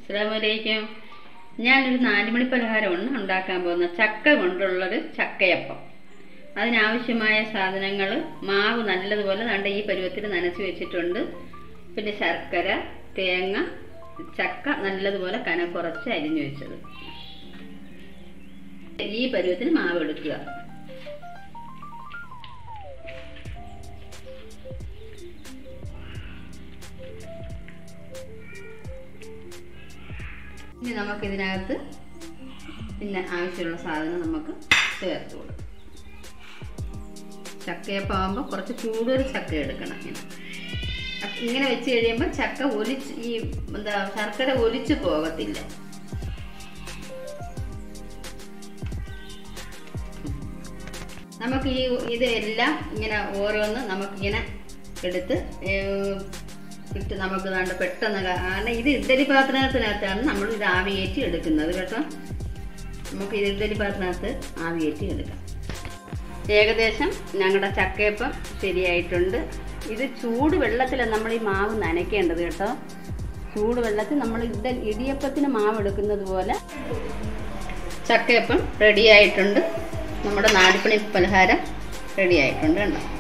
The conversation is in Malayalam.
അസ്സലാമലൈക്കും ഞാനൊരു നാലുമണി പലഹാരമാണ് ഉണ്ടാക്കാൻ പോകുന്നത് ചക്ക കൊണ്ടുള്ളൊരു ചക്കയപ്പം അതിനാവശ്യമായ സാധനങ്ങൾ മാവ് നല്ലതുപോലെ ദാണ്ട ഈ പരുവത്തിൽ നനച്ച് വെച്ചിട്ടുണ്ട് പിന്നെ ശർക്കര തേങ്ങ ചക്ക നല്ലതുപോലെ കന കുറച്ച് അരിഞ്ഞു വെച്ചത് ഈ പരുവത്തിന് മാവ് എടുക്കുക ഇനി നമുക്ക് ഇതിനകത്ത് പിന്നെ ആവശ്യമുള്ള സാധനം നമുക്ക് ചേർത്ത് കൊടുക്കാം ചക്കയപ്പം ആകുമ്പോൾ കുറച്ച് ചൂടൊരു ചക്ക എടുക്കണം ഇങ്ങനെ അപ്പൊ ഇങ്ങനെ വെച്ച് കഴിയുമ്പോൾ ചക്ക ഒലിച്ച് ഈ എന്താ ശർക്കര ഒലിച്ച് പോകത്തില്ല നമുക്ക് ഈ ഇതെല്ലാം ഇങ്ങനെ ഓരോന്ന് നമുക്കിങ്ങനെ എടുത്ത് ഏർ, ഇട്ട് നമുക്ക് ദാണ്ട് പെട്ടെന്ന് ക- കാരണം ഇത് ഇഡ്ഡലി പാത്രത്തിനകത്താണ് നമ്മൾ ഇത് ആവിയേറ്റി എടുക്കുന്നത് കേട്ടോ നമുക്ക് ഇത് ഇഡ്ഡലി പാത്രത്തിനകത്ത് ആവിയേറ്റി എടുക്കാം ഏകദേശം ഞങ്ങളുടെ ചക്കയപ്പം ശരിയായിട്ടുണ്ട് ഇത് ചൂട് വെള്ളത്തിലാണ് നമ്മൾ ഈ മാവ് നനയ്ക്കേണ്ടത് കേട്ടോ ചൂട് വെള്ളത്തിൽ നമ്മൾ ഇഡ ഇടിയപ്പത്തിന് മാവ് എടുക്കുന്നത് പോലെ ചക്കയപ്പം റെഡി ആയിട്ടുണ്ട് നമ്മുടെ നാടിപ്പണി പലഹാരം റെഡി ആയിട്ടുണ്ട് കണ്ടോ